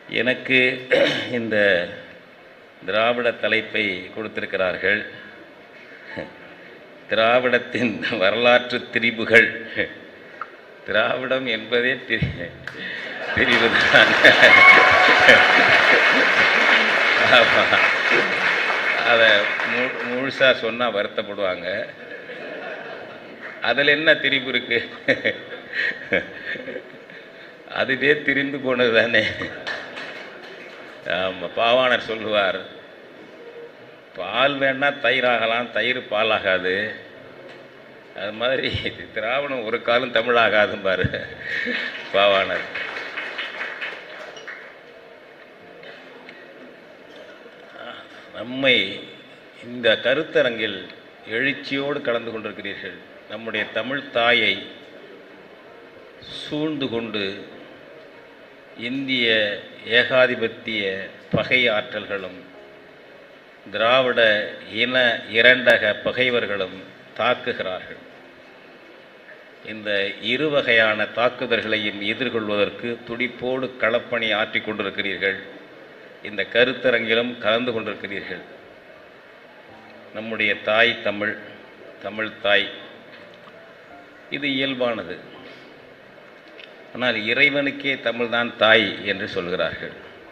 எனக்கு இந்த திராவிட தலைப்பை கொடுத்திருக்கிறார்கள் திராவிடத்தின் வரலாற்று திரிபுகள் திராவிடம் என்பதே திரி திரிவுதான் ஆமா. அதை மு முழுசாக சொன்னால் வருத்தப்படுவாங்க அதில் என்ன திரிபு இருக்கு அதுவே திரிந்து போனது தானே ஆமாம் பாவாணர் சொல்லுவார் பால் வேணா தயிராகலாம் தயிர் பாலாகாது அது மாதிரி திராவிடம் ஒரு காலம் தமிழாகாதும் பாரு பாவாணர் நம்மை இந்த கருத்தரங்கில் எழுச்சியோடு கலந்து கொண்டிருக்கிறீர்கள் நம்முடைய தமிழ் தாயை சூழ்ந்து கொண்டு இந்திய ஏகாதிபத்திய பகை ஆற்றல்களும் திராவிட இன இரண்டக பகைவர்களும் தாக்குகிறார்கள் இந்த இரு வகையான தாக்குதல்களையும் எதிர்கொள்வதற்கு துடிப்போடு களப்பணி ஆற்றிக் கொண்டிருக்கிறீர்கள் இந்த கருத்தரங்கிலும் கலந்து கொண்டிருக்கிறீர்கள் நம்முடைய தாய் தமிழ் தமிழ் தாய் இது இயல்பானது ஆனால் இறைவனுக்கே தமிழ்தான் தாய் என்று சொல்கிறார்கள்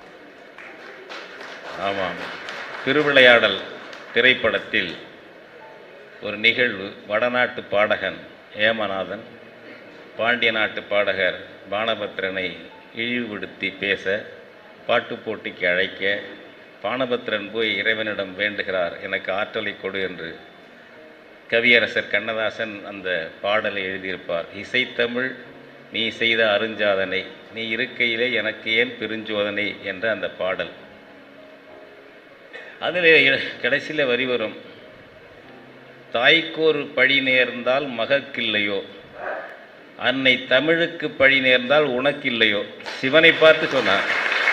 ஆமாம் திருவிளையாடல் திரைப்படத்தில் ஒரு நிகழ்வு வடநாட்டு பாடகன் ஏமநாதன் பாண்டிய நாட்டு பாடகர் பானபத்திரனை இழிவுபடுத்தி பேச பாட்டு போட்டிக்கு அழைக்க பானபத்திரன் போய் இறைவனிடம் வேண்டுகிறார் எனக்கு ஆற்றலை கொடு என்று கவியரசர் கண்ணதாசன் அந்த பாடலை எழுதியிருப்பார் இசைத்தமிழ் நீ செய்த அருஞ்சாதனை நீ இருக்கையிலே எனக்கு ஏன் பெருஞ்சோதனை என்ற அந்த பாடல் அதில் கடைசியில் வரி வரும் தாய்க்கோரு பழி நேர்ந்தால் மகக்கில்லையோ அன்னை தமிழுக்கு பழி நேர்ந்தால் உனக்கில்லையோ சிவனை பார்த்து சொன்னார்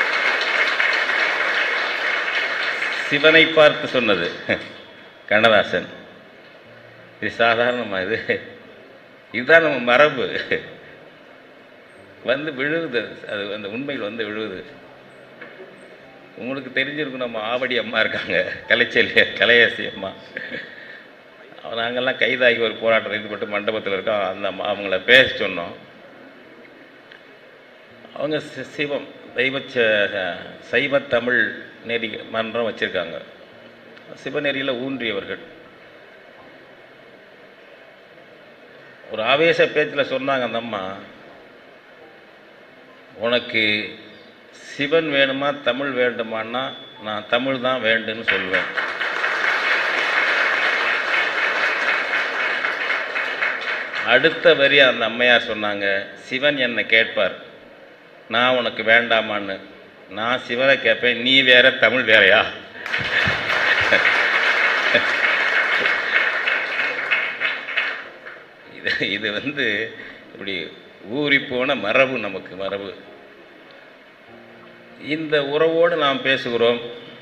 சிவனை பார்த்து சொன்னது கண்ணதாசன் இது சாதாரணமா இது இதுதான் நம்ம மரபு வந்து விழுவுது அது அந்த உண்மையில் வந்து விழுவுது உங்களுக்கு தெரிஞ்சிருக்கும் நம்ம ஆவடி அம்மா இருக்காங்க கலைச்செல்வி கலையாசி அம்மா நாங்கள்லாம் கைதாகி ஒரு போராட்டம் ஈடுபட்டு மண்டபத்தில் இருக்கோம் அந்த அம்மா அவங்கள பேச சொன்னோம் அவங்க சி- சிவம் தெய்வ ச- சைவ தமிழ் நெறி மன்றம் வச்சுருக்காங்க சிவநெறியில் ஊன்றியவர்கள் ஒரு ஆவேச பேச்சில் சொன்னாங்க அந்த அம்மா உனக்கு சிவன் வேணுமா தமிழ் வேண்டுமான்னா நான் தமிழ் தான் வேண்டுன்னு சொல்லுவேன் அடுத்த வரி அந்த அம்மையார் சொன்னாங்க சிவன் என்னை கேட்பார் நான் உனக்கு வேண்டாமான்னு நான் சிவனை கேட்பேன் நீ வேற தமிழ் வேறையா இது இது வந்து இப்படி ஊறி போன மரபு நமக்கு மரபு இந்த உறவோடு நாம் பேசுகிறோம்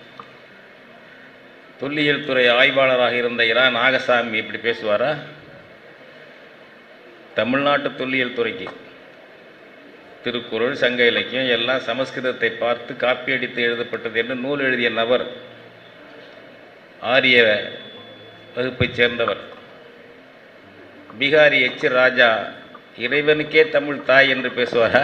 தொல்லியல் துறை ஆய்வாளராக இருந்த இரா நாகசாமி இப்படி பேசுவாரா தமிழ்நாட்டு தொல்லியல் துறைக்கு திருக்குறள் சங்க இலக்கியம் எல்லாம் சமஸ்கிருதத்தை பார்த்து காப்பியடித்து எழுதப்பட்டது என்று நூல் எழுதிய நபர் ஆரிய வகுப்பைச் சேர்ந்தவர் பீகாரி எச் ராஜா இறைவனுக்கே தமிழ் தாய் என்று பேசுவாரா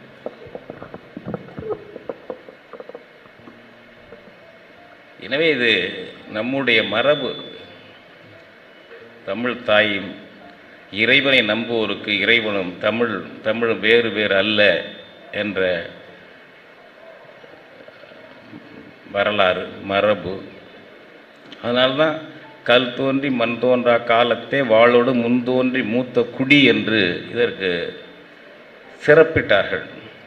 எனவே இது நம்முடைய மரபு தமிழ் தாயும் இறைவனை நம்புவோருக்கு இறைவனும் தமிழ் தமிழ் வேறு வேறு அல்ல என்ற வரலாறு மரபு அதனால்தான் கல் தோன்றி மண் தோன்றா காலத்தே வாளோடு முன் தோன்றி மூத்த குடி என்று இதற்கு சிறப்பிட்டார்கள்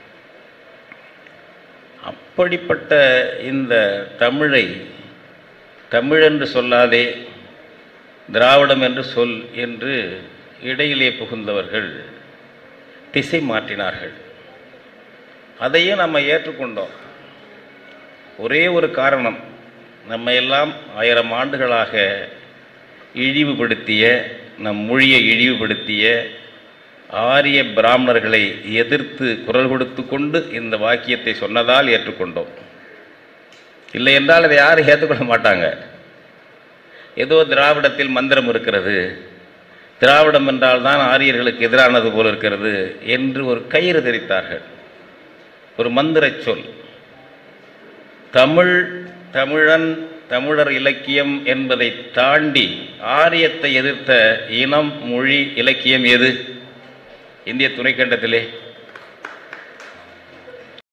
அப்படிப்பட்ட இந்த தமிழை தமிழென்று சொல்லாதே திராவிடம் என்று சொல் என்று இடையிலே புகுந்தவர்கள் திசை மாற்றினார்கள் அதையே நம்ம ஏற்றுக்கொண்டோம் ஒரே ஒரு காரணம் நம்ம எல்லாம் ஆயிரம் ஆண்டுகளாக இழிவுபடுத்திய நம் மொழியை இழிவுபடுத்திய ஆரிய பிராமணர்களை எதிர்த்து குரல் கொடுத்து கொண்டு இந்த வாக்கியத்தை சொன்னதால் ஏற்றுக்கொண்டோம் இல்லை என்றால் அதை யாரும் ஏற்றுக்கொள்ள மாட்டாங்க ஏதோ திராவிடத்தில் மந்திரம் இருக்கிறது திராவிடம் என்றால் தான் ஆரியர்களுக்கு எதிரானது போல் இருக்கிறது என்று ஒரு கயிறு தெரித்தார்கள் ஒரு மந்திரச் சொல் தமிழ் தமிழன் தமிழர் இலக்கியம் என்பதை தாண்டி ஆரியத்தை எதிர்த்த இனம் மொழி இலக்கியம் எது இந்திய துணைக்கண்டத்திலே